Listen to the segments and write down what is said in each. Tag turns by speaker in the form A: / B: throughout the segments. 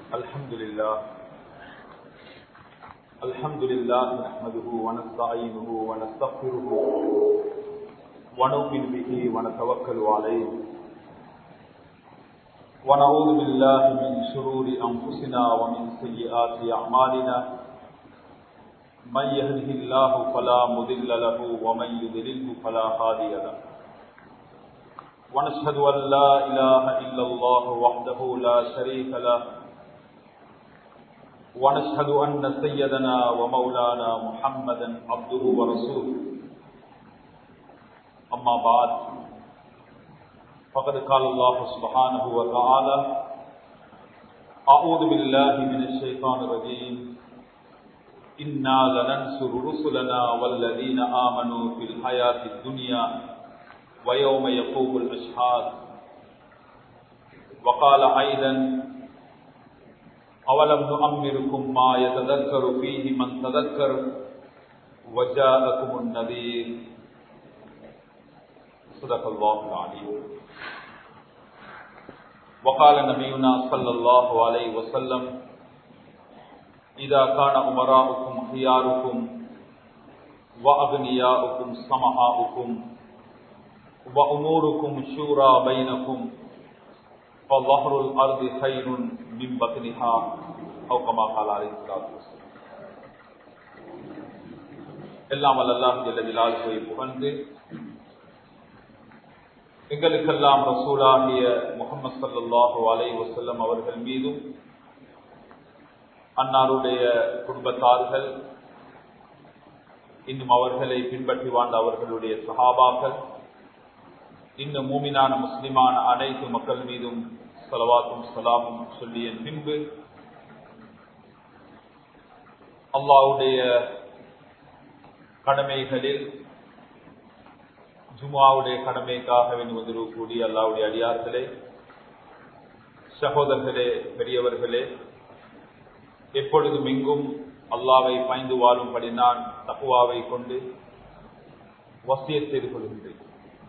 A: الحمد لله الحمد لله نحمده ونستعينه ونستغفره ونؤمن به ونتوكل عليه ونعوذ بالله من شرور أنفسنا ومن سيئات أعمالنا من يهده الله فلا مضل له ومن يضلله فلا هادي له ونشهد أن لا إله إلا الله وحده لا شريك له ونشهد أن سيدنا ومولانا محمدا عبده ورسوله أما بعد فقد قال الله سبحانه وتعالى أعوذ بالله من الشيطان الرجيم إنا لننصر رسلنا والذين آمنوا في الحياة الدنيا ويوم يقوم الأشهاد وقال أيضا أولم نؤمركم ما يتذكر فيه من تذكر وجاءكم النذير صدق الله العليم وقال نبينا صلى الله عليه وسلم إذا كان أمراؤكم خياركم وأغنياؤكم سمحاؤكم وأموركم شورى بينكم فظهر الأرض خير من بطنها أو كما قال عليه الصلاة والسلام எல்லாம் அல்லாஹ் ஜல்ல ஜலாலுவை புகழ்ந்து எங்களுக்கெல்லாம் ரசூலாகிய முகமது சல்லாஹூ அலை வசல்லம் அவர்கள் மீதும் அன்னாருடைய குடும்பத்தார்கள் இன்னும் அவர்களை பின்பற்றி வாழ்ந்த அவர்களுடைய சஹாபாக்கள் இன்னும் மூமினான முஸ்லிமான அனைத்து மக்கள் மீதும் சலவாத்தும் சலாமும் சொல்லிய பின்பு அல்லாவுடைய கடமைகளில் ஜுமாவுடைய கடமைக்காக வந்துடக்கூடிய அல்லாவுடைய அடியார்களே சகோதரர்களே பெரியவர்களே எப்பொழுதும் எங்கும் அல்லாவை பாய்ந்து வாழும்படி நான் தப்புவாவை கொண்டு வசிய செய்து கொள்கின்றேன்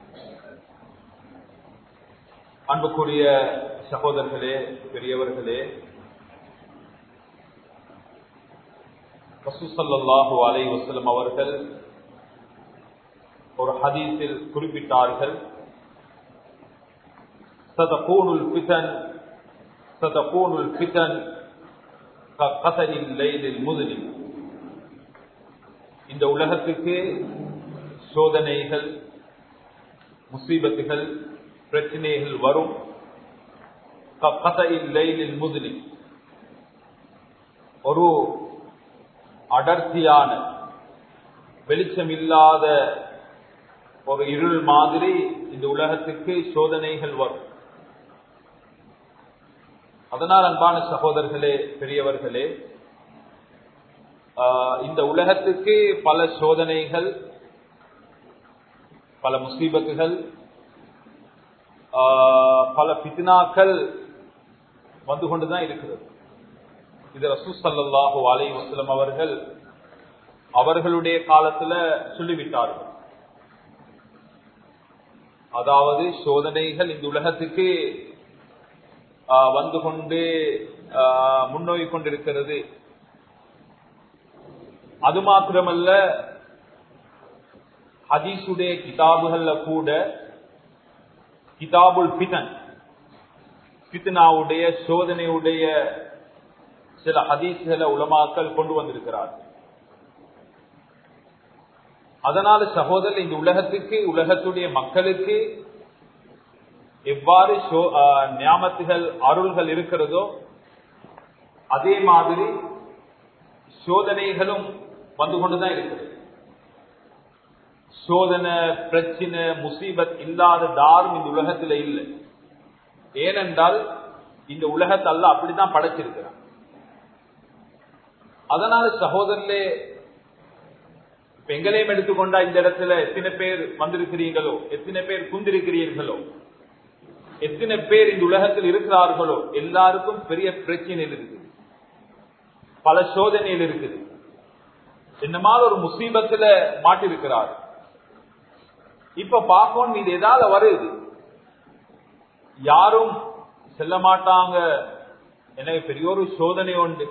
A: அன்புக்குரிய சகோதரர்களே பெரியவர்களே ரசூசல்லாஹு அலை வசலம் அவர்கள் ஒரு ஹதீஸில் குறிப்பிட்டார்கள் சதகூனுல் பிதன் சதகூனுல் பிதன் கசையில் லைலில் முதலில் இந்த உலகத்துக்கு சோதனைகள் முசீபத்துகள் பிரச்சனைகள் வரும் லைலில் முதலில் ஒரு அடர்த்தியான வெளிச்சம் இல்லாத ஒரு இருள் மாதிரி இந்த உலகத்துக்கு சோதனைகள் வரும் அதனால் அன்பான சகோதரர்களே பெரியவர்களே இந்த உலகத்துக்கு பல சோதனைகள் பல முசீபத்துகள் பல பித்னாக்கள் வந்து கொண்டுதான் இருக்கிறது இது ரசூ சல்லாஹூ அலை வசலம் அவர்கள் அவர்களுடைய காலத்துல சொல்லிவிட்டார்கள் அதாவது சோதனைகள் இந்த உலகத்துக்கு வந்து கொண்டு முன்னோய் கொண்டிருக்கிறது அது மாத்திரமல்ல ஹதீசுடைய கிதாபுகள்ல கூட கிதாபுல் பிதன் பித்னாவுடைய சோதனையுடைய சில ஹதீஸ்களை உலமாக்கள் கொண்டு வந்திருக்கிறார் அதனால சகோதரர் இந்த உலகத்துக்கு உலகத்துடைய மக்களுக்கு எவ்வாறு ஞாபகத்துகள் அருள்கள் இருக்கிறதோ அதே மாதிரி சோதனைகளும் வந்து கொண்டுதான் இருக்கிறது சோதனை பிரச்சனை முசீபத் இல்லாத தாரும் இந்த உலகத்துல இல்லை ஏனென்றால் இந்த உலகத்தை அல்ல அப்படித்தான் படைச்சிருக்கிறான் அதனால சகோதரர்களே இப்ப எங்களையும் எடுத்துக்கொண்டா இந்த இடத்துல எத்தனை பேர் வந்திருக்கிறீங்களோ எத்தனை பேர் குந்திருக்கிறீர்களோ எத்தனை பேர் இந்த உலகத்தில் இருக்கிறார்களோ எல்லாருக்கும் பெரிய பிரச்சனைகள் இருக்குது பல சோதனைகள் இருக்குது இந்த மாதிரி ஒரு முசீபத்துல மாட்டிருக்கிறார் இப்ப பார்க்கணும் இது எதால வருது யாரும் செல்ல மாட்டாங்க எனக்கு பெரிய ஒரு சோதனை உண்டு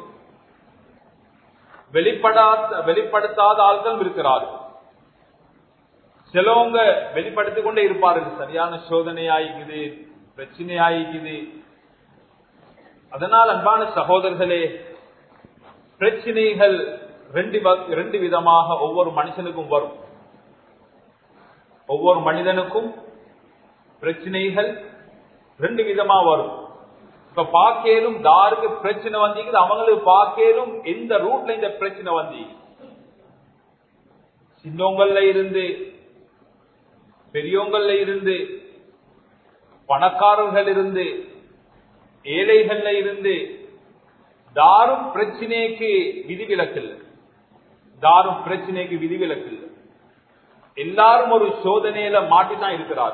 A: வெளிப்படாத வெளிப்படுத்தாத ஆட்கள் இருக்கிறார்கள் சிலவங்க வெளிப்படுத்திக் கொண்டே இருப்பார்கள் சரியான சோதனை ஆயிக்குது பிரச்சனை ஆயிக்குது அதனால் அன்பான சகோதரர்களே பிரச்சனைகள் ரெண்டு ரெண்டு விதமாக ஒவ்வொரு மனுஷனுக்கும் வரும் ஒவ்வொரு மனிதனுக்கும் பிரச்சனைகள் ரெண்டு விதமா வரும் இப்ப பாக்கேலும் தாருக்கு பிரச்சனை வந்தீங்க அவங்களுக்கு பாக்கேலும் எந்த ரூட்ல இந்த பிரச்சனை வந்தீங்க சின்னவங்கள்ல இருந்து பெரியவங்கள்ல இருந்து பணக்காரர்கள் இருந்து ஏழைகள்ல இருந்து தாரும் பிரச்சனைக்கு விதிவிலக்கு இல்லை தாரும் பிரச்சனைக்கு விதிவிலக்கு இல்லை எல்லாரும் ஒரு சோதனையில மாட்டிதான் இருக்கிறார்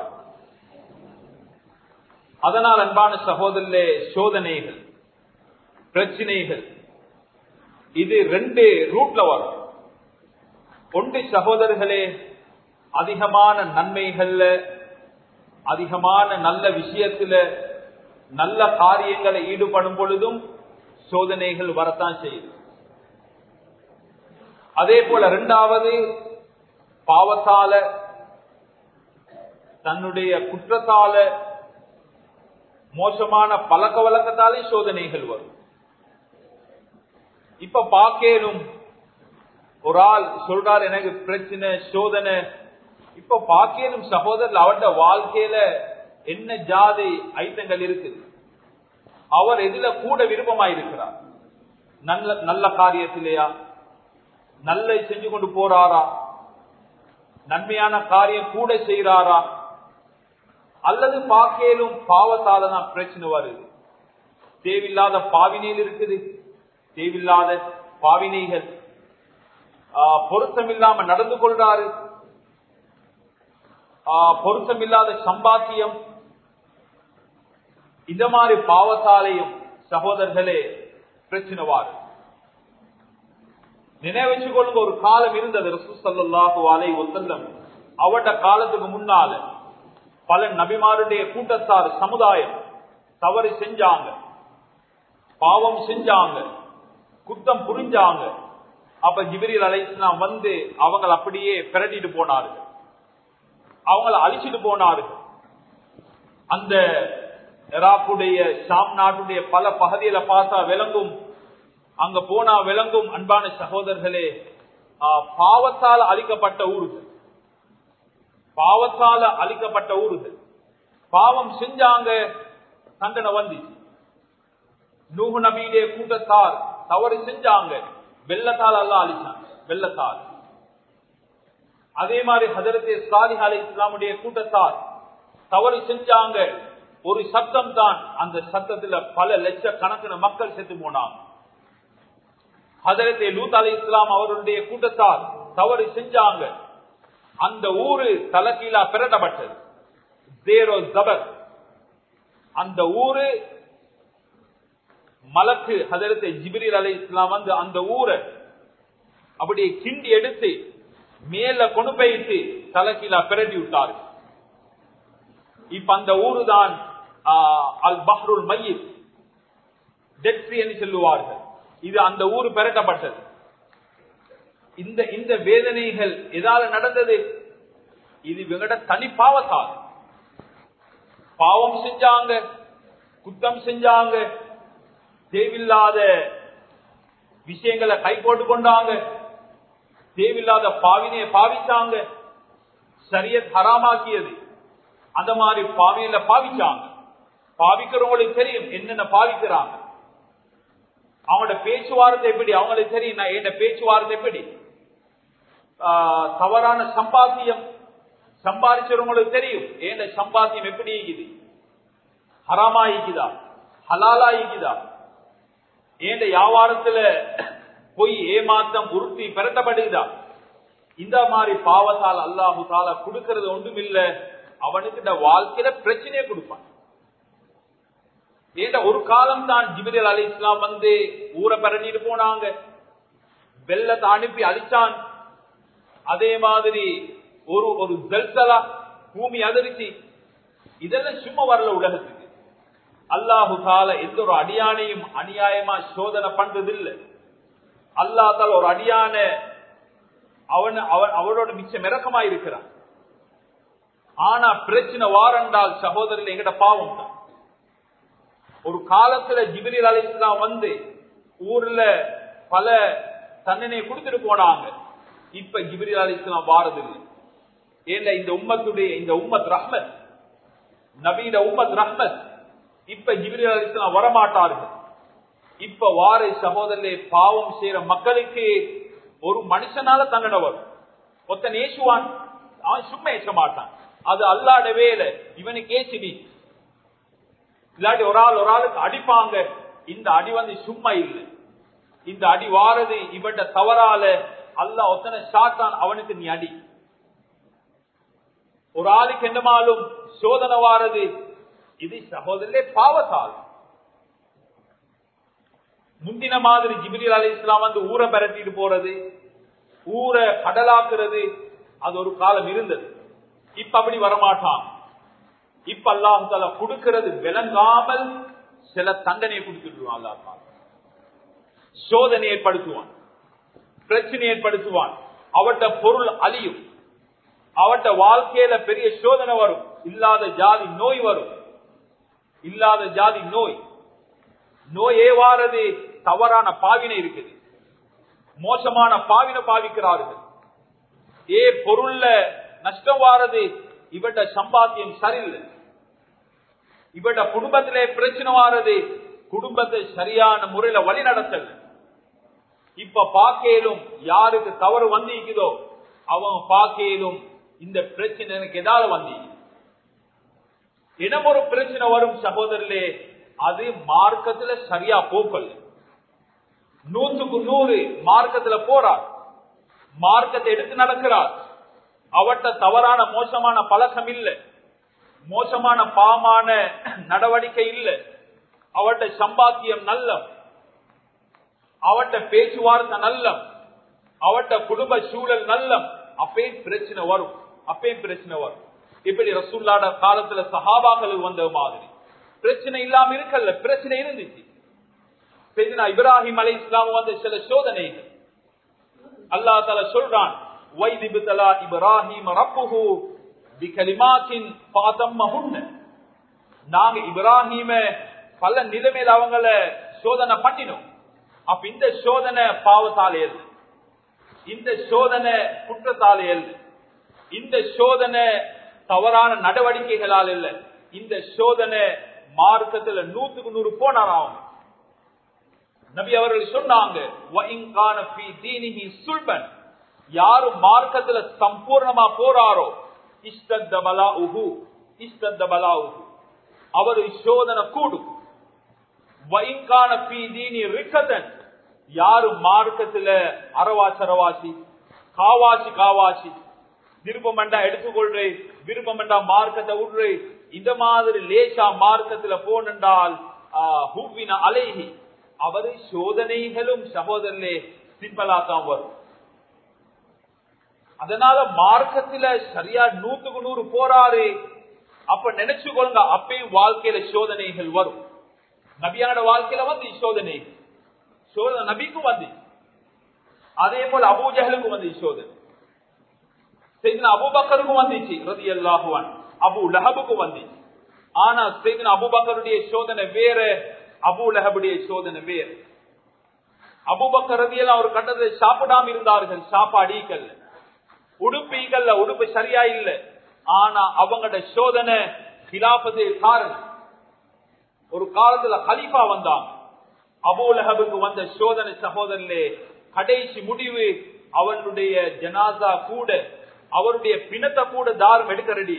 A: அதனால் அன்பான சகோதரே சோதனைகள் பிரச்சனைகள் இது ரெண்டு ரூட்ல வரும் ஒன்று சகோதரர்களே அதிகமான நன்மைகள்ல அதிகமான நல்ல விஷயத்துல நல்ல காரியங்களை ஈடுபடும் பொழுதும் சோதனைகள் வரத்தான் செய்யுது அதே போல இரண்டாவது பாவத்தால தன்னுடைய குற்றத்தால மோசமான பழக்க வழக்கத்தாலே சோதனைகள் வரும் இப்ப பாக்கேனும் ஒரு ஆள் சொல்றார் எனக்கு பிரச்சனை சோதனை இப்ப பாக்கேனும் சகோதரர் அவருடைய வாழ்க்கையில என்ன ஜாதி ஐட்டங்கள் இருக்குது அவர் எதுல கூட விருப்பமா இருக்கிறார் நல்ல நல்ல காரியத்திலேயா நல்ல செஞ்சு கொண்டு போறாரா நன்மையான காரியம் கூட செய்யறாரா அல்லது பாக்கேலும் பாவத்தால தான் பிரச்சனை வருது தேவையில்லாத பாவினையில் இருக்குது தேவையில்லாத பாவினைகள் பொருத்தம் இல்லாம நடந்து கொள்றாரு பொருத்தம் இல்லாத சம்பாத்தியம் இந்த மாதிரி பாவத்தாலையும் சகோதரர்களே பிரச்சனை வாரு நினைவச்சு கொள்ளுங்க ஒரு காலம் இருந்தது ரசூசல்லாஹு அலை ஒத்தல்லம் அவட்ட காலத்துக்கு முன்னால பல நபிமாருடைய கூட்டத்தார் சமுதாயம் தவறு செஞ்சாங்க பாவம் செஞ்சாங்க குத்தம் புரிஞ்சாங்க அப்ப ஜிபிரில் அலைஸ்லாம் வந்து அவங்களை அப்படியே பிரட்டிட்டு போனார்கள் அவங்களை அழிச்சிட்டு போனார்கள் அந்த இராக்குடைய ஷாம் நாட்டுடைய பல பகுதியில பார்த்தா விளங்கும் அங்க போனா விளங்கும் அன்பான சகோதரர்களே பாவத்தால் அழிக்கப்பட்ட ஊர்கள் பாவத்தால அழிக்கப்பட்ட ஊர்கள் பாவம் செஞ்சாங்க தண்டனை வந்துச்சு நூகு நபியுடைய கூட்டத்தால் தவறு செஞ்சாங்க வெள்ளத்தால் அல்ல அழிச்சாங்க வெள்ளத்தால் அதே மாதிரி ஹதரத்தே சாலிஹ் அலி இஸ்லாமுடைய கூட்டத்தால் தவறு செஞ்சாங்க ஒரு சத்தம் தான் அந்த சத்தத்துல பல லட்சக்கணக்கின மக்கள் செத்து போனாங்க ஹதரத்தே லூத் அலி இஸ்லாம் அவருடைய கூட்டத்தால் தவறு செஞ்சாங்க அந்த ஊரு தலக்கீழா பிரட்டப்பட்டது ஜேரோ ஜபர் அந்த ஊரு மலக்கு ஹதரத்தை ஜிபிரில் அலி இஸ்லாம் வந்து அந்த ஊரை அப்படியே கிண்டி எடுத்து மேல கொண்டு போயிட்டு தலக்கீழா பிரட்டி விட்டாரு இப்ப அந்த ஊரு தான் அல் பஹ்ருல் மையீத் டெட்ரி என்று சொல்லுவார்கள் இது அந்த ஊர் பெறட்டப்பட்டது இந்த இந்த வேதனைகள் எதால நடந்தது இது இவங்கட தனி பாவத்தால் பாவம் செஞ்சாங்க குத்தம் செஞ்சாங்க தேவையில்லாத விஷயங்களை கை போட்டு கொண்டாங்க தேவையில்லாத பாவினையை பாவிச்சாங்க சரிய ஹராமாக்கியது அந்த மாதிரி பாவியில பாவிச்சாங்க பாவிக்கிறவங்களுக்கு தெரியும் என்னென்ன பாவிக்கிறாங்க அவங்களோட பேச்சுவார்த்தை எப்படி அவங்களுக்கு தெரியும் நான் என்ன பேச்சுவார்த்தை எப்படி தவறான சம்பாத்தியம் சம்பாதிச்சவங்களுக்கு தெரியும் ஏன் சம்பாத்தியம் எப்படி இருக்குது ஹராமா இருக்குதா ஹலாலா இருக்குதா ஏன் வியாபாரத்துல போய் ஏமாத்தம் உறுத்தி பெறட்டப்படுதா இந்த மாதிரி பாவத்தால் அல்லாஹு தாலா கொடுக்கறது ஒன்றும் இல்ல அவனுக்கு இந்த வாழ்க்கையில பிரச்சனையே கொடுப்பான் ஏண்ட ஒரு காலம் தான் ஜிபிரல் அலி இஸ்லாம் வந்து ஊரை பரண்டிட்டு போனாங்க வெள்ளத்தை அனுப்பி அழிச்சான் அதே மாதிரி ஒரு ஒரு ஜல்சலா பூமி அதிர்ச்சி இதெல்லாம் சும்மா வரல உலகத்துக்கு அல்லாஹு தால எந்த ஒரு அடியானையும் அநியாயமா சோதனை பண்றதில்லை அல்லா தால ஒரு அடியான அவன் அவன் அவனோட மிச்சம் இறக்கமா இருக்கிறான் ஆனா பிரச்சனை வாரண்டால் சகோதரர்கள் எங்கட பாவம் தான் ஒரு காலத்துல ஜிபிரில் அலி இஸ்லாம் வந்து ஊர்ல பல தண்டனை கொடுத்துட்டு போனாங்க இப்ப ஜிபிரில் அலி இஸ்லாம் வாரதில்லை ஏன்னா இந்த உம்மத்துடைய இந்த உம்மத் ரஹ்மத் நபீட உம்மத் ரஹ்மத் இப்ப ஜிபிரில் அலி இஸ்லாம் வரமாட்டார்கள் இப்ப வார சகோதரே பாவம் செய்யற மக்களுக்கு ஒரு மனுஷனால தண்டனை வரும் ஒத்தன் ஏசுவான் அவன் சும்மா ஏற்ற மாட்டான் அது அல்லாட வேலை இவனுக்கு ஏசிடி இல்லாட்டி ஒரு ஆள் ஒரு ஆளுக்கு அடிப்பாங்க இந்த அடி வந்து சும்மா இல்லை இந்த அடி வாரது இவட்ட தவறால அல்ல ஒத்தனை சாத்தான் அவனுக்கு நீ அடி ஒரு ஆளுக்கு என்னமாலும் சோதனை வாரது இது சகோதரே பாவத்தால் முந்தின மாதிரி ஜிபிரில் அலி இஸ்லாம் வந்து ஊரை பரட்டிட்டு போறது ஊரை கடலாக்குறது அது ஒரு காலம் இருந்தது இப்ப அப்படி வரமாட்டான் இப்ப அல்லாஹால கொடுக்கிறது விளங்காமல் சில தண்டனை கொடுத்துடுவான் அல்லா சோதனை ஏற்படுத்துவான் பிரச்சனை ஏற்படுத்துவான் அவட்ட பொருள் அழியும் அவட்ட வாழ்க்கையில பெரிய சோதனை வரும் இல்லாத ஜாதி நோய் வரும் இல்லாத ஜாதி நோய் நோயே வாரது தவறான பாவினை இருக்குது மோசமான பாவினை பாவிக்கிறார்கள் ஏ பொருள்ல நஷ்டம் வாரது இவட்ட சம்பாத்தியம் சரியில்லை இவட்ட குடும்பத்திலே பிரச்சனை வாரது குடும்பத்தை சரியான முறையில வழி நடத்தல் இப்ப பாக்கையிலும் யாருக்கு தவறு வந்திக்குதோ அவன் பாக்கையிலும் இந்த பிரச்சனை எனக்கு எதாவது வந்தி இடம் ஒரு பிரச்சனை வரும் சகோதரர்களே அது மார்க்கத்துல சரியா போக்கல் நூற்றுக்கு நூறு மார்க்கத்துல போறார் மார்க்கத்தை எடுத்து நடக்கிறார் அவட்ட தவறான மோசமான பழக்கம் இல்ல மோசமான பாமான நடவடிக்கை இல்ல அவட்ட சம்பாத்தியம் நல்லம் அவட்ட பேச்சுவார்த்தை நல்லம் அவட்ட குடும்ப சூழல் நல்லம் அப்பயும் பிரச்சனை வரும் அப்பயும் பிரச்சனை வரும் இப்படி ரசூல்லாட காலத்துல சஹாபாக்கள் வந்த மாதிரி பிரச்சனை இல்லாம இருக்கல்ல பிரச்சனை இருந்துச்சு செய்தினா இப்ராஹிம் அலை இஸ்லாம் வந்த சில சோதனைகள் அல்லா தலா சொல்றான் வைதிபுத்தலா இப்ராஹிம் ரப்புஹு பிகலிமாத்தின் பாதம்மஹுன்ன நாங்க இப்ராஹிம பல நிலைமையில அவங்கள சோதனை பண்ணினோம் அப்ப இந்த சோதனை பாவத்தாலேயல் இந்த சோதனை குற்றத்தாலேயல் இந்த சோதனை தவறான நடவடிக்கைகளால் இல்ல இந்த சோதனை மார்க்கத்துல நூத்துக்கு நூறு போனார் அவங்க நபி அவர்கள் சொன்னாங்க யாரு மார்க்கத்துல சம்பூர்ணமா போறாரோ இஷ்டத்த பலா உஹு இஷ்டத்த பலா உஹு அவர் சோதனை கூடும் வைங்கான பி தீனி ரிக்கதன் யாரு மார்க்கத்துல அரவாசி அரவாசி காவாசி காவாசி விருப்பமண்டா எடுத்துக்கொள்றே விருப்பமண்டா மார்க்கத்தை விடுறே இந்த மாதிரி லேசா மார்க்கத்துல போனென்றால் ஹூவின அலைஹி அவரு சோதனைகளும் சகோதரர்களே சிம்பிளா தான் வரும் அதனால மார்க்கத்துல சரியா நூத்துக்கு நூறு போறாரு அப்ப நினைச்சுக்கொள்ளுங்க அப்பயும் வாழ்க்கையில சோதனைகள் வரும் நபியான வாழ்க்கையில வந்து சோதனை சோதனை நபிக்கும் வந்து அதே போல அபூஜகளுக்கும் வந்து சோதனை செய்தின அபுபக்கருக்கும் வந்துச்சு ரதி அல்லாஹுவான் அபு லஹபுக்கும் வந்துச்சு ஆனா செய்தின அபுபக்கருடைய சோதனை வேற அபு லஹபுடைய சோதனை வேற அபுபக்கர் ரதியெல்லாம் ஒரு கட்டத்தை சாப்பிடாம இருந்தார்கள் சாப்பாடிக்கல்ல உடுப்பீங்கல்ல உடுப்பு சரியா இல்ல ஆனா அவங்களோட சோதனை கிலாபது காரணம் ஒரு காலத்துல ஹலீஃபா வந்தாங்க அபூலஹபுக்கு வந்த சோதனை சகோதரர்களே கடைசி முடிவு அவனுடைய ஜனாசா கூட அவருடைய பிணத்தை கூட தாரம் எடுக்க ரெடி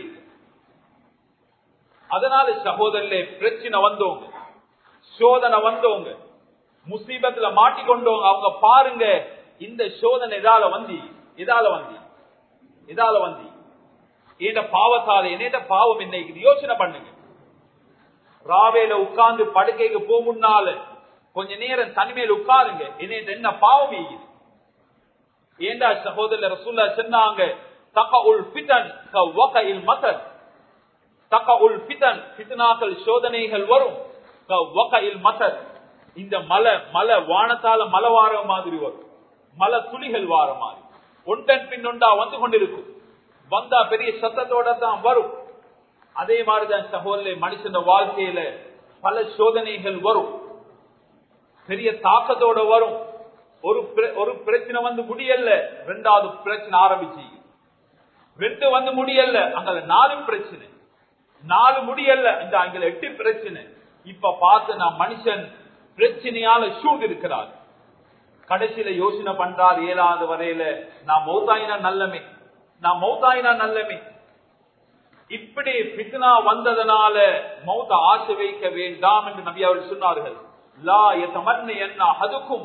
A: அதனால சகோதரர்களே பிரச்சனை வந்தவங்க சோதனை வந்தவங்க முசீபத்துல மாட்டிக்கொண்டவங்க அவங்க பாருங்க இந்த சோதனை இதால வந்தி இதால வந்தி இதால வந்தி ஏண்ட பாவத்தால என்னேட பாவம் என்ன யோசனை பண்ணுங்க ராவேல உட்கார்ந்து படுக்கைக்கு போ முன்னால கொஞ்ச நேரம் தனிமையில் உட்காருங்க என்னேட என்ன பாவம் ஈகுது ஏண்டா சகோதரர் ரசூல்லா சொன்னாங்க தக உள் பிதன் வகையில் மதன் தக உள் பிதன் பித்தனாக்கள் சோதனைகள் வரும் வகையில் மசர் இந்த மலை மலை வானத்தால மலை வார மாதிரி வரும் மலை துளிகள் வார மாதிரி ஒன்றன் பின் ஒன்றா வந்து கொண்டிருக்கும் வந்தா பெரிய சத்தத்தோட தான் வரும் அதே மாதிரிதான் சகோதர மனுஷன் வாழ்க்கையில பல சோதனைகள் வரும் பெரிய தாக்கத்தோட வரும் ஒரு ஒரு பிரச்சனை வந்து முடியல ரெண்டாவது பிரச்சனை ஆரம்பிச்சு ரெண்டு வந்து முடியல அங்க நாலு பிரச்சனை நாலு முடியல இந்த அங்க எட்டு பிரச்சனை இப்ப பார்த்து நான் மனுஷன் பிரச்சனையால சூழ் இருக்கிறார் கடைசியில யோசனை பண்றார் ஏழாவது வரையில நான் மௌத்தாயினா நல்லமே நான் மௌத்தாயினா நல்லமே இப்படி பித்னா வந்ததனால மௌத்த ஆசை வைக்க வேண்டாம் என்று நபி அவர்கள் சொன்னார்கள் லா எத்தமன்னு என்ன அதுக்கும்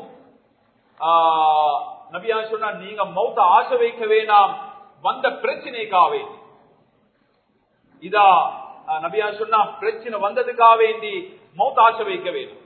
A: நபியா சொன்னா நீங்க மௌத்த ஆசை வைக்க வேண்டாம் வந்த பிரச்சனைக்காக வேண்டி இதா நபியா சொன்னா பிரச்சனை வந்ததுக்காக வேண்டி மௌத்த ஆசை வைக்க வேண்டும்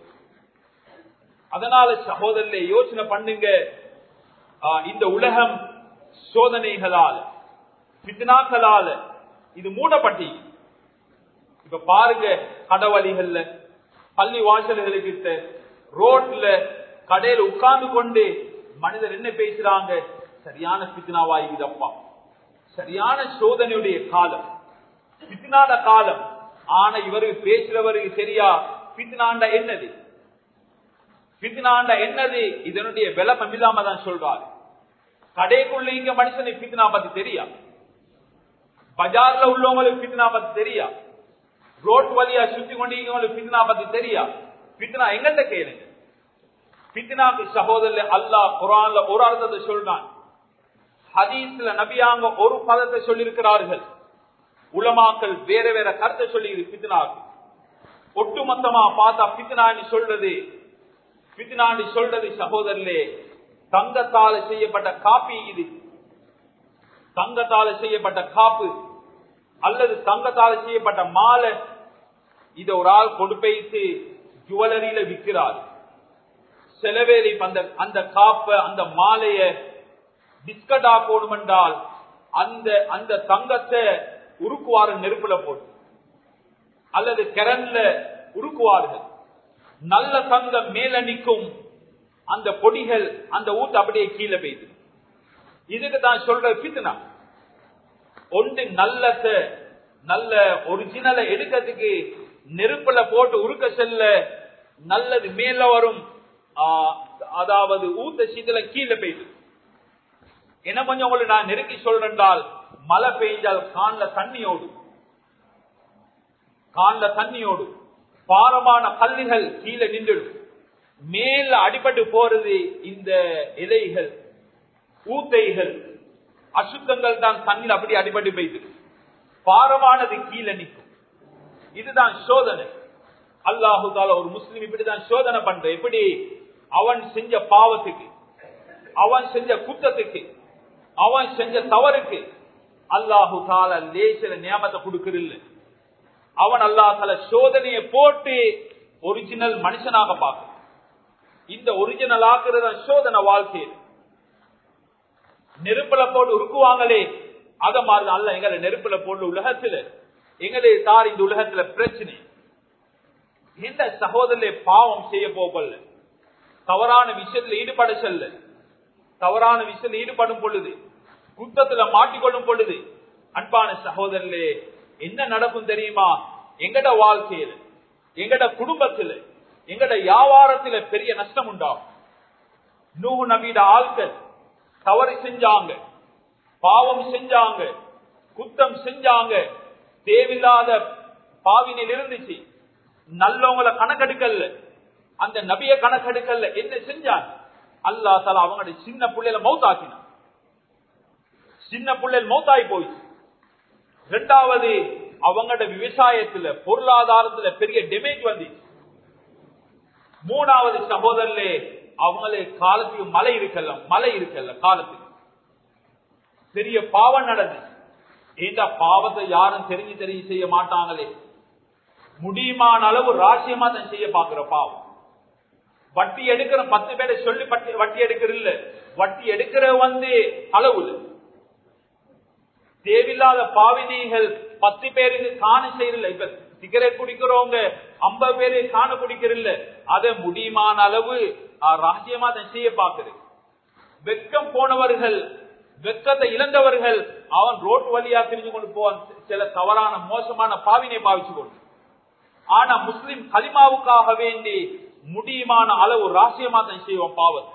A: அதனால சகோதரர்ல யோசனை பண்ணுங்க இந்த உலகம் சோதனைகளால பித்னாக்களால இது மூடப்பட்டி இப்ப பாருங்க கடவழிகள்ல பள்ளி வாசல்களுக்கிட்ட ரோட்ல கடையில உட்கார்ந்து கொண்டு மனிதர் என்ன பேசுறாங்க சரியான பித்னாவாயுதப்பா சரியான சோதனையுடைய காலம் பித்னாட காலம் ஆனா இவருக்கு பேசுறவருக்கு சரியா பித்னாண்ட என்னது பித்னாண்ட என்னது இதனுடைய விளப்பம் இல்லாம தான் சொல்றாரு கடைக்குள்ள இங்க மனுஷனை பித்னா பத்தி தெரியா பஜார்ல உள்ளவங்களுக்கு பித்னா பத்தி தெரியா ரோட் வழியா சுத்தி கொண்டீங்களுக்கு பித்னா பத்தி தெரியா பித்னா எங்கிட்ட கேளுங்க பித்னாக்கு சகோதரர் அல்லாஹ் குரான்ல ஒரு அர்த்தத்தை சொல்றான் ஹதீஸ்ல நபியாங்க ஒரு பதத்தை சொல்லியிருக்கிறார்கள் உலமாக்கள் வேற வேற கருத்தை சொல்லி பித்னாக்கு ஒட்டுமொத்தமா பார்த்தா பித்னான்னு சொல்றது பித்னான்னு சொல்றது சகோதரர்களே தங்கத்தால செய்யப்பட்ட காப்பி இது தங்கத்தால செய்யப்பட்ட காப்பு அல்லது தங்கத்தால செய்யப்பட்ட மாலை இதை ஒரு ஆள் கொண்டு போயிட்டு ஜுவலரியில விற்கிறார் செலவேலி அந்த அந்த காப்ப அந்த மாலைய பிஸ்கட் ஆக்கணும் என்றால் அந்த அந்த தங்கத்தை உருக்குவாரு நெருப்புல போட்டு அல்லது கிரண்ல உருக்குவார்கள் நல்ல தங்கம் மேல நிற்கும் அந்த பொடிகள் அந்த ஊத்து அப்படியே கீழே பெய்யுது இதுக்கு தான் சொல்ற பித்னா ஒன்று நல்லத நல்ல ஒரிஜினலை எடுக்கிறதுக்கு நெருப்புல போட்டு உருக்க செல்ல நல்லது மேல வரும் அதாவது ஊத்த சீதல கீழே பெய்யுது என்ன கொஞ்சம் உங்களுக்கு நான் நெருக்கி சொல்றேன்டால் மழை பெய்ஞ்சால் காண்ல தண்ணியோடு காண்ல தண்ணியோடு பாரமான கல்லுகள் கீழே நின்றுடும் மேல அடிபட்டு போறது இந்த இலைகள் ஊத்தைகள் அசுத்தங்கள் தான் தண்ணில் அப்படி அடிபட்டு போயிட்டு பாரமானது கீழே நிற்கும் இதுதான் சோதனை அல்லாஹு தால ஒரு முஸ்லீம் இப்படிதான் சோதனை பண்ற எப்படி அவன் செஞ்ச பாவத்துக்கு அவன் செஞ்ச குத்தத்துக்கு அவன் செஞ்ச தவறுக்கு அல்லாஹு தால லேசில நியமத்தை கொடுக்கறில்ல அவன் அல்லாஹ் தால சோதனையை போட்டு ஒரிஜினல் மனுஷனாக பார்க்க இந்த ஒரிஜினல் ஆக்குறத சோதனை வாழ்க்கையில் நெருப்புல போட்டு உருக்குவாங்களே அத மாதிரி அல்ல எங்களை நெருப்புல போட்டு உலகத்துல எங்களே தார் இந்த உலகத்துல பிரச்சனை எந்த சகோதரே பாவம் செய்ய போகல தவறான விஷயத்துல ஈடுபட செல்ல தவறான விஷயத்துல ஈடுபடும் பொழுது குத்தத்துல மாட்டிக்கொள்ளும் பொழுது அன்பான சகோதரர்களே என்ன நடக்கும் தெரியுமா எங்கட வாழ்க்கையில எங்கட குடும்பத்துல எங்கட வியாபாரத்துல பெரிய நஷ்டம் உண்டாகும் நூகு நபீட ஆட்கள் தவறு செஞ்சாங்க பாவம் செஞ்சாங்க குத்தம் செஞ்சாங்க தேவையில்லாத பாவினில் இருந்துச்சு நல்லவங்களை கணக்கெடுக்கல அந்த நபிய கணக்கெடுக்கல என்ன செஞ்சாங்க அல்லா தலா அவங்களுடைய சின்ன பிள்ளைல மௌத்தாக்கினான் சின்ன பிள்ளைகள் மௌத்தாய் போயிடுச்சு ரெண்டாவது அவங்களோட விவசாயத்துல பொருளாதாரத்துல பெரிய டேமேஜ் வந்துச்சு மூணாவது சகோதரர்களே அவங்களே காலத்துக்கு மழை இருக்கல மழை இருக்கல காலத்துக்கு பெரிய பாவம் நடந்துச்சு இந்த பாவத்தை யாரும் தெரிஞ்சு தெரிஞ்சு செய்ய மாட்டாங்களே முடியுமான அளவு ராசியமா தான் செய்ய பாக்குற பாவம் வட்டி எடுக்கிற பத்து பேரை சொல்லி பட்டி வட்டி எடுக்கிற இல்ல வட்டி எடுக்கிற வந்து அளவு தேவையில்லாத பாவினிகள் பத்து பேருக்கு காண செய்யல இப்ப சிகரெட் குடிக்கிறவங்க ஐம்பது பேரு காண குடிக்கிறல்ல அதை முடியுமான அளவு ஆஹ், ரகசியமா தான் செய்ய பாக்குது வெக்கம் போனவர்கள் வெக்கத்தை இழந்தவர்கள் அவன் ரோட்டு வழியா திரிஞ்சு கொண்டு போவான் சில தவறான மோசமான பாவினை பாவிச்சு கொண்டு ஆனா முஸ்லிம் கலிமாவுக்காக வேண்டி முடியுமான அளவு ராசியமா தான் செய்வோம் பாவத்தை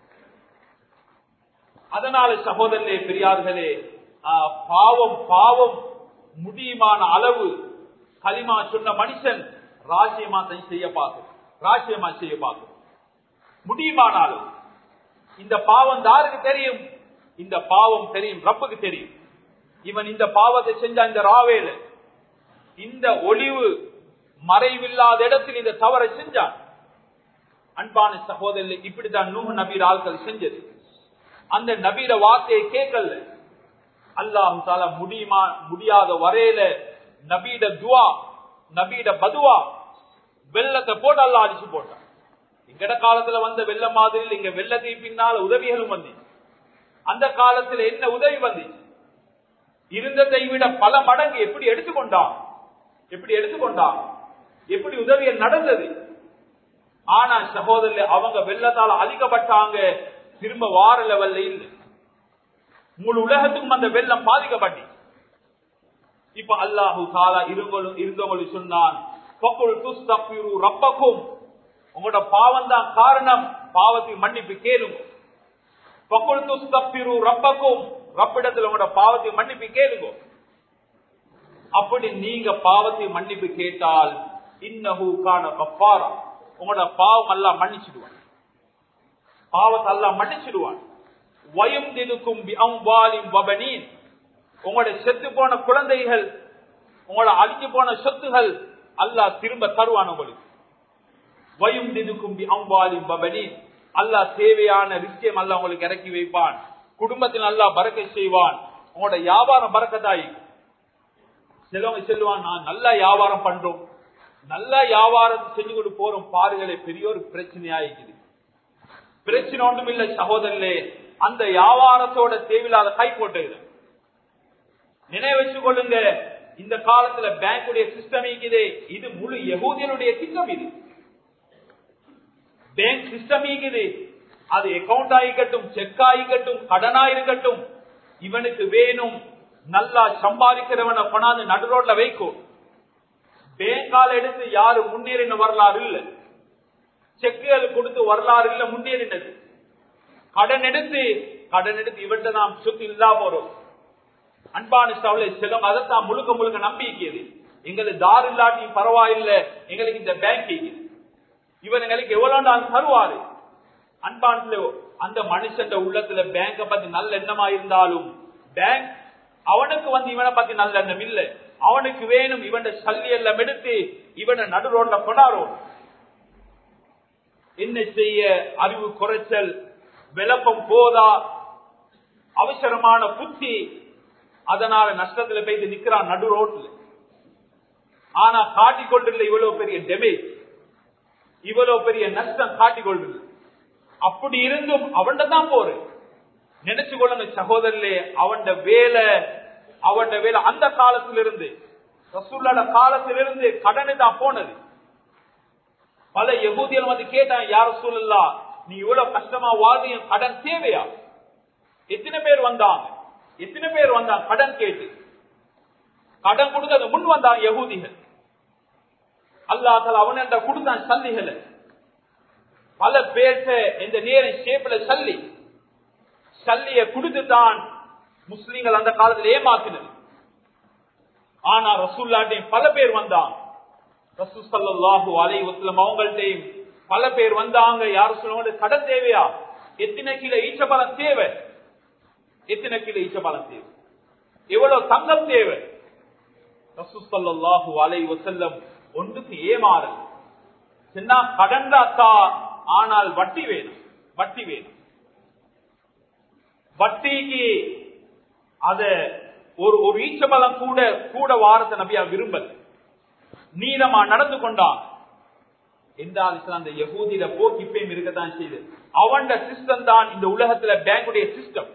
A: அதனால சகோதரர்களே பெரியார்களே ஆஹ், பாவம் பாவம் முடியுமான அளவு கலிமா சொன்ன மனுஷன் ராசியமா தான் செய்ய பார்க்கும் ராசியமா செய்ய பார்க்கும் முடியுமான அளவு இந்த பாவம் யாருக்கு தெரியும் இந்த பாவம் தெரியும் ரப்புக்கு தெரியும் இவன் இந்த பாவத்தை செஞ்ச இந்த ராவேல இந்த ஒளிவு மறைவில்லாத இடத்தில் இந்த தவறை செஞ்சான் அன்பான சகோதரர் இப்படித்தான் நூஹ் நபீர் ஆட்கள் செஞ்சது அந்த நபீர வார்த்தையை கேட்கல அல்லாஹு தாலா முடியுமா முடியாத வரையில நபீட துவா நபீட பதுவா வெள்ளத்தை போட்டு அல்லாஹ் அடிச்சு போட்டான் எங்கட காலத்துல வந்த வெள்ளம் மாதிரி இங்க வெள்ளத்தை பின்னால உதவிகளும் வந்து அந்த காலத்துல என்ன உதவி வந்து இருந்ததை விட பல மடங்கு எப்படி எடுத்துக்கொண்டான் எப்படி எடுத்துக்கொண்டான் எப்படி உதவிகள் நடந்தது ஆனா சகோதரர் அவங்க வெள்ளத்தால அதிகப்பட்டாங்க திரும்ப வார லெவல்ல இல்லை முழு உலகத்துக்கும் அந்த வெள்ளம் பாதிக்கப்பட்டு இப்ப அல்லாஹு தாலா இருங்களும் இருந்தவங்களுக்கு சொன்னான் "ஃபக்குல் துஸ்தக்பிரு ரப்பக்கும் உங்களோட பாவம் தான் காரணம் பாவத்தை மன்னிப்பு கேளுங்க ஃபக்குல் துஸ்தக்பிரு ரப்பக்கும் ரப்பிடத்தில் உங்களோட பாவத்தை மன்னிப்பு கேளுங்க அப்படி நீங்க பாவத்தை மன்னிப்பு கேட்டால் இன்னஹு கான கஃபாரா உங்களோட பாவம் எல்லாம் மன்னிச்சிடுவான் பாவத்தை எல்லாம் மன்னிச்சிடுவான் வயம் தினுக்கும் வபனீன் உங்களோட செத்து போன குழந்தைகள் உங்களோட அழிஞ்சு போன சொத்துகள் அல்லாஹ் திரும்ப தருவான் உங்களுக்கு வயும் தினுக்கும் அம்பாலின் பபனீன் அல்லாஹ் தேவையான விஷயம் அல்லாஹ் உங்களுக்கு இறக்கி வைப்பான் குடும்பத்தில் அல்லாஹ் பறக்க செய்வான் உங்களோட வியாபாரம் பறக்கத்தாய் சிலவங்க சொல்லுவான் நான் நல்லா வியாபாரம் பண்றோம் நல்லா வியாபாரம் செஞ்சு கொண்டு போறோம் பாருங்களே பெரிய ஒரு பிரச்சனையாயிக்குது பிரச்சனை ஒன்றும் இல்லை சகோதரர்களே அந்த வியாபாரத்தோட தேவையில்லாத கை போட்டது நினைவு வச்சுக் கொள்ளுங்க இந்த காலத்துல பேங்குடைய சிஸ்டம் இருக்குது இது முழு யகூதியனுடைய திட்டம் இது பேங்க் சிஸ்டம் இருக்குது அது அக்கவுண்ட் ஆகிக்கட்டும் செக் ஆகிக்கட்டும் கடனா இருக்கட்டும் இவனுக்கு வேணும் நல்லா சம்பாதிக்கிறவனை கொண்டாந்து நடு ரோட்ல வைக்கும் பேங்கால எடுத்து யாரு முன்னேறின வரலாறு இல்ல செக்குகள் கொடுத்து வரலாறு இல்ல முன்னேறினது கடன் எடுத்து கடன் எடுத்து இவன்ட்ட நாம் சொத்து இல்லா போறோம் அன்பான சவலை செல்லும் அதைத்தான் முழுக்க முழுக்க நம்பி இருக்கிறது எங்களுக்கு தார் இல்லாட்டியும் பரவாயில்லை எங்களுக்கு இந்த பேங்க் இவன் எங்களுக்கு எவ்வளவு நான் தருவாரு அன்பான அந்த மனுஷன் உள்ளத்துல பேங்க பத்தி நல்ல எண்ணமா இருந்தாலும் பேங்க் அவனுக்கு வந்து இவனை பத்தி நல்ல எண்ணம் இல்ல அவனுக்கு வேணும் இவன் சல்லி எல்லாம் எடுத்து இவனை நடு ரோட்ல கொண்டாடும் என்ன செய்ய அறிவு குறைச்சல் விளப்பம் போதா அவசரமான புத்தி அதனால நஷ்டத்துல போயிட்டு நிக்கிறான் நடு ரோட்ல ஆனா காட்டிக்கொண்டுள்ள இவ்வளவு பெரிய டெமேஜ் இவ்வளவு பெரிய நஷ்டம் காட்டிக்கொண்டு அப்படி இருந்தும் அவன்கிட்ட தான் போறேன் நினைச்சு கொள்ளுங்க சகோதரர்களே அவன் வேலை அவன் வேலை அந்த காலத்திலிருந்து ரசூல்லோட காலத்திலிருந்து கடனு தான் போனது பல எகூதியல் வந்து கேட்டான் யார சூழல்லா நீ இவ்வளவு கஷ்டமா வாழ்றீங்க கடன் தேவையா எத்தனை பேர் வந்தாங்க எத்தனை பேர் வந்தாங்க கடன் கேட்டு கடன் கொடுக்க முன் வந்தான் யகூதிகள் அல்லாஹால அவன் கொடுத்தான் சல்லிகளை பல பேர்த்த இந்த நேரம் ஷேப்ல சல்லி சல்லிய கொடுத்துதான் முஸ்லீம்கள் அந்த காலத்தில் ஏமாத்தினது ஆனா ரசூல்லாட்டையும் பல பேர் வந்தாங்க ரசூ சல்லாஹு அலை வசலம் அவங்கள்ட்டையும் பல பேர் வந்தாங்க யாரும் சொல்லுவாங்க கடன் தேவையா எத்தனை கிலோ ஈச்சபலம் தேவை எத்தனை கிலோ ஈச்சபலம் தேவை எவ்வளவு தங்கம் தேவை ரசூ சல்லாஹு அலை வசல்லம் ஒன்றுக்கு ஏமாறல் சின்ன கடன் தாத்தா ஆனால் வட்டி வேணும் வட்டி வேணும் வட்டிக்கு அத ஒரு ஒரு ஈச்சபலம் கூட கூட வாரத்தை நபியா விரும்பல் நீளமா நடந்து கொண்டான் என்றால் அந்த யகூதியில போக்கு இப்பயும் இருக்கத்தான் செய்து அவன் சிஸ்டம் தான் இந்த உலகத்துல பேங்குடைய சிஸ்டம்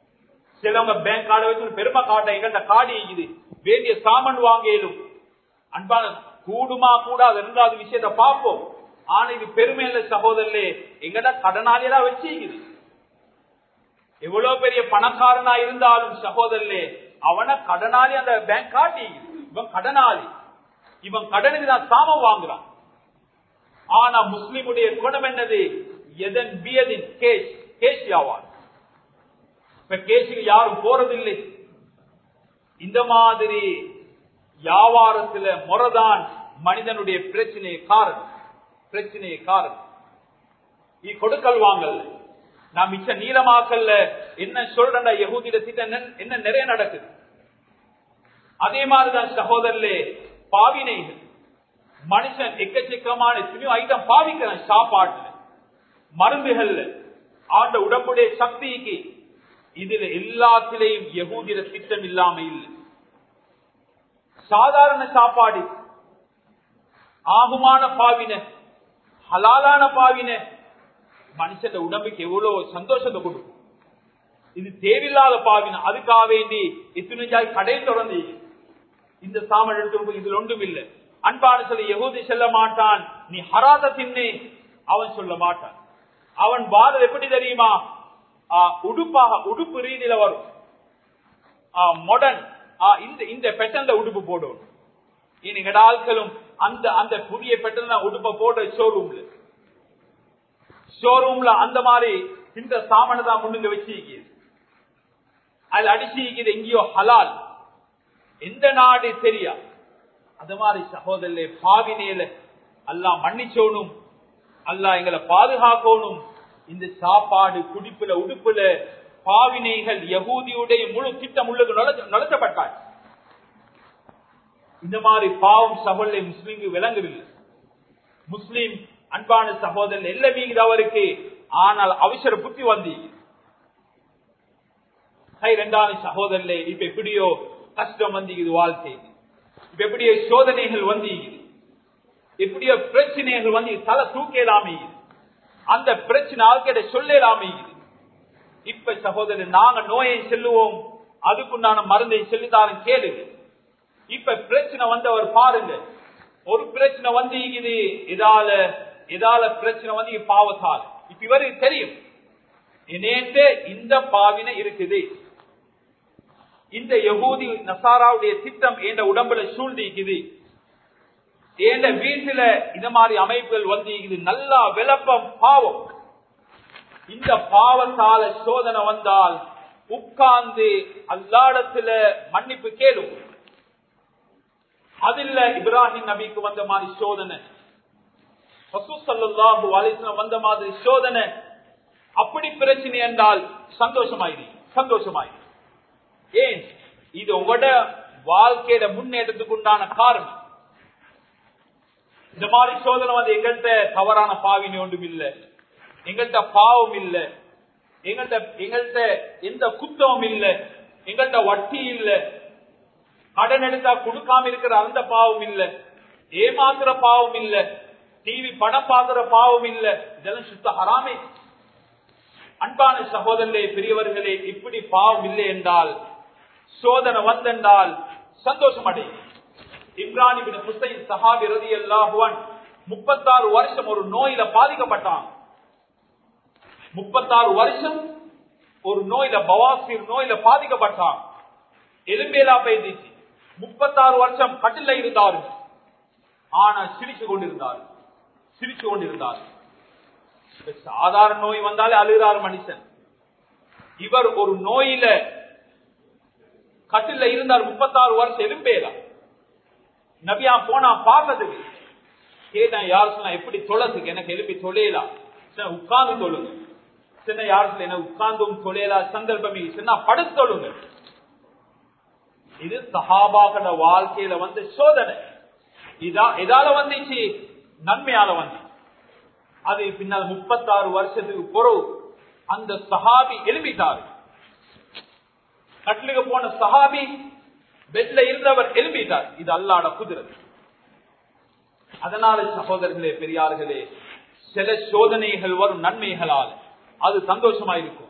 A: சிலவங்க பேங்க் கார்டை வச்சு பெருமை காட்ட எங்கள்கிட்ட காடி இது வேண்டிய சாமான் வாங்கியலும் அன்பான கூடுமா கூடாது இரண்டாவது விஷயத்த பார்ப்போம் ஆனா இது பெருமையில சகோதரர்களே எங்கட கடனாளியரா வச்சுக்குது எவ்வளவு பெரிய பணக்காரனா இருந்தாலும் சகோதரர்களே அவன கடனாளி அந்த பேங்க் காட்டி இவன் கடனாளி இவன் கடனுக்கு தான் சாமம் வாங்குறான் ஆனா முஸ்லிமுடைய குணம் என்னது எதன் பியதின் கேஷ் கேஷ் யாவான் இப்ப கேஷுக்கு யாரும் போறதில்லை இந்த மாதிரி வியாபாரத்துல முறைதான் மனிதனுடைய பிரச்சனையை காரணம் பிரச்சனையை காரணம் நீ கொடுக்கல் வாங்கல் நான் மிச்ச நீளமாக்கல்ல என்ன சொல்றேன்டா யகூதிட திட்டம் என்ன நிறைய நடக்குது அதே மாதிரிதான் சகோதரர்களே பாவினைகள் மனுஷன் எக்கச்சக்கமான எத்தனையோ ஐட்டம் பாவிக்கிறான் சாப்பாட்டுல மருந்துகள்ல ஆண்ட உடம்புடைய சக்திக்கு இதுல எல்லாத்திலையும் யகூதிர திட்டம் இல்லாம இல்லை சாதாரண சாப்பாடு ஆகுமான பாவின ஹலாலான பாவின மனுஷன் உடம்புக்கு எவ்வளவு சந்தோஷத்தை கொடுக்கும் இது தேவையில்லாத பாவின அதுக்காக வேண்டி இத்தனை ஜாய் கடை தொடர்ந்து இந்த சாமன் எடுத்து இதுல ஒன்றும் இல்லை அன்பான சொல்லி யகூதி செல்ல மாட்டான் நீ ஹராத தின்னே அவன் சொல்ல மாட்டான் அவன் பாதல் எப்படி தெரியுமா உடுப்பாக உடுப்பு ரீதியில வரும் மொடன் இந்த இந்த பெட்டன்ல உடுப்பு போடும் எங்கட ஆட்களும் அந்த அந்த புதிய பெட்டன் உடுப்ப போடுற ஷோரூம்ல ஷோரூம்ல அந்த மாதிரி இந்த சாமனை தான் முன்னுங்க வச்சிருக்கிறது அதுல அடிச்சிருக்கிறது எங்கேயோ ஹலால் எந்த நாடு தெரியா அது மாதிரி சகோதரே பாவினேல அல்லா மன்னிச்சோனும் அல்லா எங்களை பாதுகாக்கணும் இந்த சாப்பாடு குடிப்புல உடுப்புல பாவினைகள் யகூதியுடைய முழு திட்டம் உள்ளது நடத்தப்பட்டார் இந்த மாதிரி பாவம் சகோதரை முஸ்லீம் விளங்குதில்லை முஸ்லீம் அன்பான சகோதரன் எல்லாமே அவருக்கு ஆனால் அவசர புத்தி வந்தி இரண்டாவது சகோதரர்களே இப்ப எப்படியோ கஷ்டம் வந்திக்குது வாழ்க்கை இப்ப எப்படியோ சோதனைகள் வந்திக்குது எப்படியோ பிரச்சனைகள் வந்து தலை தூக்கலாமே அந்த பிரச்சனை ஆள்கிட்ட சொல்லலாமே இப்ப சகோதரர் நாங்க நோயை செல்லுவோம் அதுக்குண்டான மருந்தை செல்லித்தாரும் கேளுங்க இப்ப பிரச்சனை வந்தவர் பாருங்க ஒரு பிரச்சனை வந்து இது இதால இதால பிரச்சனை வந்து பாவத்தால் இப்ப இவருக்கு தெரியும் என்னேண்டு இந்த பாவினை இருக்குது இந்த யகூதி நசாராவுடைய திட்டம் என்ற உடம்புல சூழ்ந்திக்குது என்ற வீட்டுல இந்த மாதிரி அமைப்புகள் வந்து இது நல்லா விளப்பம் பாவம் இந்த பாவத்தால சோதனை வந்தால் உட்கார்ந்து அல்லாடத்துல மன்னிப்பு கேளும் அதில் இப்ராஹிம் நபிக்கு வந்த மாதிரி சோதனை வந்த மாதிரி சோதனை அப்படி பிரச்சனை என்றால் சந்தோஷமாயிரு சந்தோஷமாயிரு ஏன் இது உங்களோட வாழ்க்கையில முன்னேற்றத்துக்கு உண்டான காரணம் இந்த மாதிரி சோதனை வந்து எங்கள்கிட்ட தவறான பாவினி ஒன்றும் இல்லை எங்கள்கிட்ட பாவம் இல்லை எங்கள்கிட்ட எங்கள்கிட்ட எந்த குத்தமும் இல்லை எங்கள்கிட்ட வட்டி இல்லை கடன் எடுத்தா கொடுக்காம இருக்கிற அந்த பாவம் இல்ல ஏமாத்துற பாவம் இல்ல டிவி படம் பாக்குற பாவம் இல்ல இதெல்லாம் சுத்த ஹராமே அன்பான சகோதரர்களே பெரியவர்களே இப்படி பாவம் இல்லை என்றால் சோதனை வந்தென்றால் சந்தோஷம் அடை இப்ராஹிம் ஹுசைன் சஹாபி ரதி அல்லாஹுவன் முப்பத்தாறு வருஷம் ஒரு நோயில பாதிக்கப்பட்டான் முப்பத்தாறு வருஷம் ஒரு நோயில பவாசிர் நோயில பாதிக்கப்பட்டான் எலும்பேலா போயிடுச்சு முப்பத்தாறு வருஷம் கட்டில இருந்தார் ஆனா சிரிச்சு கொண்டிருந்தார் சிரிச்சு கொண்டிருந்தார் சாதாரண நோய் வந்தாலே அழுகிறார் மனுஷன் இவர் ஒரு நோயில கட்டில இருந்தார் முப்பத்தாறு வருஷம் எலும்பேலா நபியா போனா பார்த்ததுக்கு கேட்டேன் யார் சொன்னா எப்படி தொழதுக்கு எனக்கு எழுப்பி தொலையலாம் உட்கார்ந்து தொழுங்க சின்ன யார் சொல்ல என்ன உட்கார்ந்தும் தொலையலா சந்தர்ப்பமே சின்ன படுத்து தொழுங்க இது சஹாபாக்கள வாழ்க்கையில வந்து சோதனை இதா எதால வந்துச்சு நன்மையால வந்து அது பின்னால் முப்பத்தாறு வருஷத்துக்கு பொறவு அந்த சஹாபி எழுப்பிட்டார் கட்லுக்கு போன சஹாபி பெட்ல இருந்தவர் எழுப்பிட்டார் இது அல்லாட குதிரை அதனால சகோதரர்களே பெரியார்களே சில சோதனைகள் வரும் நன்மைகளால் அது சந்தோஷமா இருக்கும்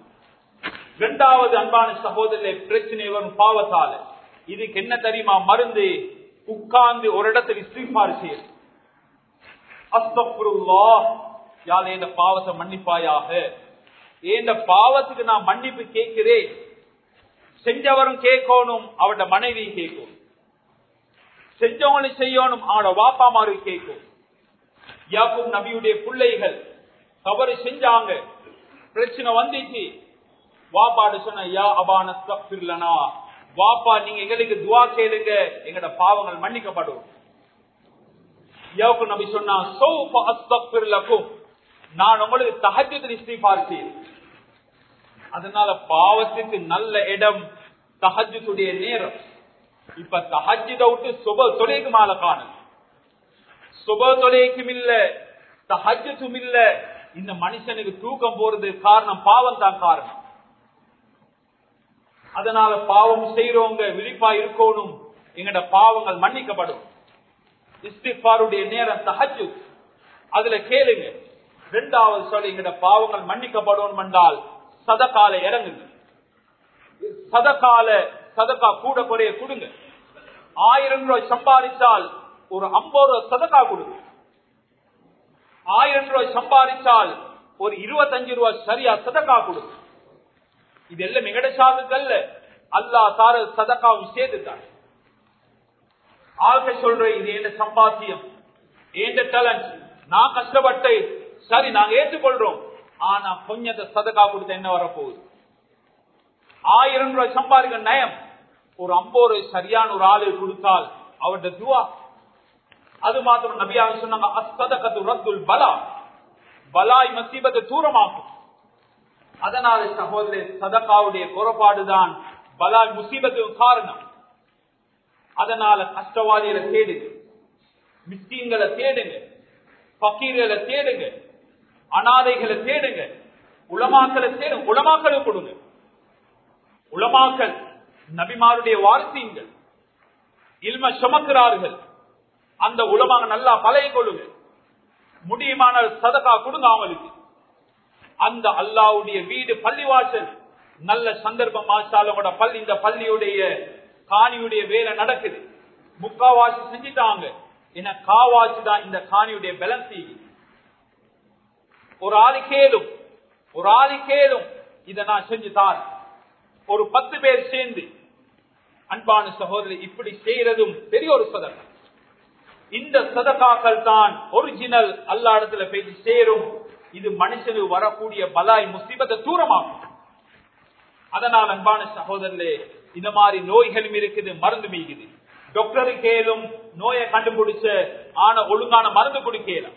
A: இரண்டாவது அன்பான சகோதரர்களே பிரச்சனை வரும் பாவத்தால இதுக்கு என்ன தெரியுமா மருந்து உட்கார்ந்து ஒரு இடத்தில் இஸ்திஃபார் செய்யுது அஸ்தக்ஃபிருல்லாஹ் யாழ் என்ற பாவத்தை மன்னிப்பாயாக என்ற பாவத்துக்கு நான் மன்னிப்பு கேட்கிறேன் செஞ்சவரும் கேட்கணும் அவட மனைவி கேட்கும் செஞ்சவங்களும் செய்யணும் அவனோட வாப்பாமாரு கேட்கும் யாக்கும் நபியுடைய பிள்ளைகள் தவறு செஞ்சாங்க பிரச்சனை வந்துச்சு வாப்பாடு சொன்ன யா அபான தப்பிர்லனா வாப்பா நீங்க எங்களுக்கு துவா கேளுங்க எங்கட பாவங்கள் மன்னிக்கப்படும் யாக்கு நபி சொன்னா சௌஃப அஸ்தக்ஃபிர் லக்கும் நான் உங்களுக்கு தஹஜ்ஜுத் இஸ்திஃபார் செய்கிறேன் அதனால பாவத்துக்கு நல்ல இடம் தஹஜ்ஜுடைய நேரம் இப்ப தஹஜ்ஜுத விட்டு சுப தொலைக்கு மேல காணும் சுப தொலைக்கும் இல்ல தஹஜ்ஜும் இல்ல இந்த மனுஷனுக்கு தூக்கம் போறது காரணம் பாவம் தான் காரணம் அதனால பாவம் செய்யறவங்க விழிப்பா இருக்கணும் எங்கட பாவங்கள் மன்னிக்கப்படும் இஸ்திஃபாருடைய நேரம் தஹஜு அதுல கேளுங்க ரெண்டாவது சொல்லி எங்கட பாவங்கள் மன்னிக்கப்படும் என்றால் சதகால இறங்குங்க சதகால சதக்கா கூட குறைய கொடுங்க ஆயிரம் ரூபாய் சம்பாதிச்சால் ஒரு ஐம்பது ரூபாய் சதக்கா கொடுங்க ஆயிரம் ரூபாய் சம்பாதிச்சால் ஒரு இருபத்தஞ்சு ரூபாய் சரியா சதக்கா கொடுங்க இது எல்லாம் எங்கட சாதுக்கல்ல அல்லா தார சதக்காவும் சேர்த்துட்டான் ஆள்க சொல்ற இது எந்த சம்பாத்தியம் எந்த டேலண்ட் நான் கஷ்டப்பட்டேன் சரி நாங்க ஏற்றுக்கொள்றோம் ஆனா கொஞ்சத்தை சதக்கா கொடுத்த என்ன வரப்போகுது ஆயிரம் ரூபாய் சம்பாதிக்க நயம் ஒரு ஐம்பது ரூபாய் சரியான ஒரு ஆளு கொடுத்தால் அவருடைய துவா அது மாத்திரம் நபியாக சொன்னாங்க அஸ்ததகத்து ரத்துல் பலா பலாய் மசீபத்தை தூரமாக்கும் அதனால சகோதரர் சதக்காவுடைய குறைபாடுதான் பலாய் முசீபத்துக்கு காரணம் அதனால கஷ்டவாதிகளை தேடுங்க மிஸ்கீன்களை தேடுங்க பக்கீர்களை தேடுங்க அனாதைகளை தேடுங்க உலமாக்களை தேடுங்க உலமாக்களை கொடுங்க உலமாக்கள் நபிமாருடைய வார்த்தைங்கள் இல்ம சுமக்கிறார்கள் அந்த உலமாக நல்லா பழைய கொள்ளுங்க முடியுமான சதக்கா கொடுங்க அவங்களுக்கு அந்த அல்லாவுடைய வீடு பள்ளிவாசல் நல்ல சந்தர்ப்பம் மாசாலோட பள்ளி இந்த பள்ளியுடைய காணியுடைய வேலை நடக்குது முக்காவாசி செஞ்சுட்டாங்க என காவாசி தான் இந்த காணியுடைய பேலன்ஸ் ஒரு ஆளு கேளும் ஒரு ஆளு கேளும் இதை நான் செஞ்சுதான் ஒரு பத்து பேர் சேர்ந்து அன்பான சகோதரி இப்படி செய்யறதும் பெரிய ஒரு சதக்கம் இந்த சதக்காக்கள் தான் ஒரிஜினல் அல்லா இடத்துல பேசி சேரும் இது மனுஷனுக்கு வரக்கூடிய பலாய் முசீபத்தை தூரமாகும் அதனால் அன்பான சகோதரர்களே இந்த மாதிரி நோய்களும் இருக்குது மருந்து மீகுது டாக்டரு கேளும் நோயை கண்டுபிடிச்ச ஆன ஒழுங்கான மருந்து குடிக்கலாம்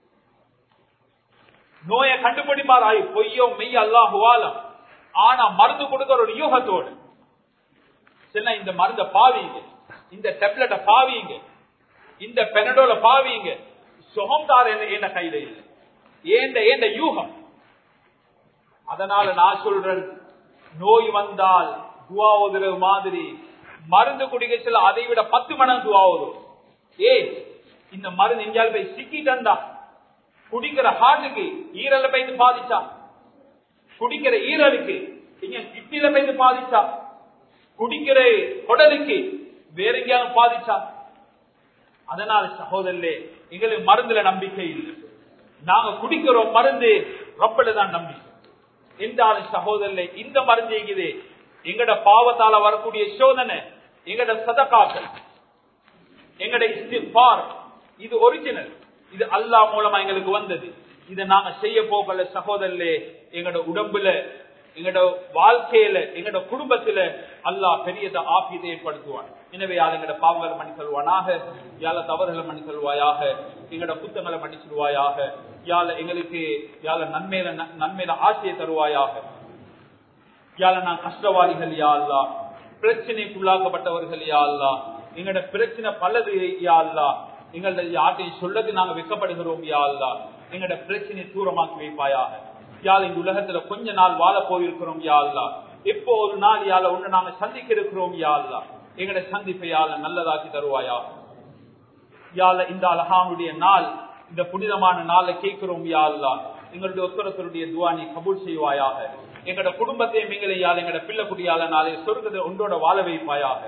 A: நோயை கண்டுபிடிப்பார் ஆய் பொய்யோ மெய் அல்லாஹுவாலம் ஆனா மருந்து கொடுக்கிற ஒரு யூகத்தோடு சின்ன இந்த மருந்த பாவீங்க இந்த டெப்லெட்டை பாவீங்க இந்த பெனடோல பாவீங்க சுகம் தார என்ன கையில இல்லை ஏண்ட ஏண்ட யூகம் அதனால நான் சொல்றேன் நோய் வந்தால் துவா ஓதுற மாதிரி மருந்து குடிக்க சில அதை விட பத்து மணி துவா ஓதும் ஏ இந்த மருந்து எங்கேயாவது போய் சிக்கிட்டா குடிக்கிற ஹார்ட்டுக்கு ஈரல போயிட்டு பாதிச்சா குடிக்கிற ஈரலுக்கு இங்க கிட்டில போயிட்டு பாதிச்சா குடிக்கிற குடலுக்கு வேற எங்கேயாவது பாதிச்சா அதனால சகோதரே எங்களுக்கு மருந்துல நம்பிக்கை இல்லை நாங்க குடிக்கிறோம் மருந்து ரொப்பல தான் நம்பிக்கை என்றாலும் சகோதரே இந்த மருந்து இருக்குது எங்கட பாவத்தால வரக்கூடிய சோதனை எங்கட சதக்காக்கள் எங்கட இஸ்திஃபார் இது ஒரிஜினல் இது அல்லா மூலமா எங்களுக்கு வந்தது இதை நாங்க செய்ய போகல சகோதரே எங்கட உடம்புல எங்கட வாழ்க்கையில எங்கட குடும்பத்துல அல்லாஹ் பெரியத ஆபியத்தை ஏற்படுத்துவான் எனவே யார் எங்கட பாவங்களை மணி சொல்வானாக யால தவறுகளை மணி சொல்வாயாக எங்கட குத்தங்களை மணி சொல்வாயாக யால எங்களுக்கு யால நன்மையில நன்மையில ஆசையை தருவாயாக யால நான் கஷ்டவாளிகள் யா அல்லா பிரச்சனைக்குள்ளாக்கப்பட்டவர்கள் யா அல்லா எங்கட பிரச்சனை பலது யா அல்லா எங்களோட யார்ட்டையும் சொல்லது நாங்க வெக்கப்படுகிறோம் யா அல்லா எங்கட பிரச்சனை தூரமாக்கி வைப்பாயாக யாழ் இந்த உலகத்துல கொஞ்ச நாள் வாழ போயிருக்கிறோம் யா அல்லா எப்போ ஒரு நாள் யாழ ஒன்று நாங்க சந்திக்க இருக்கிறோம் யா அல்லா எங்கட சந்திப்பை யாழ நல்லதாக்கி தருவாயா யாழ இந்த அலஹானுடைய நாள் இந்த புனிதமான நாளை கேட்கிறோம் யா அல்லா எங்களுடைய ஒத்துரத்தருடைய துவானி கபூல் செய்வாயாக எங்கட குடும்பத்தையும் எங்களை யாழ் எங்கட பிள்ளை குடியால நாளை சொர்க்கத்தை ஒன்றோட வாழ வைப்பாயாக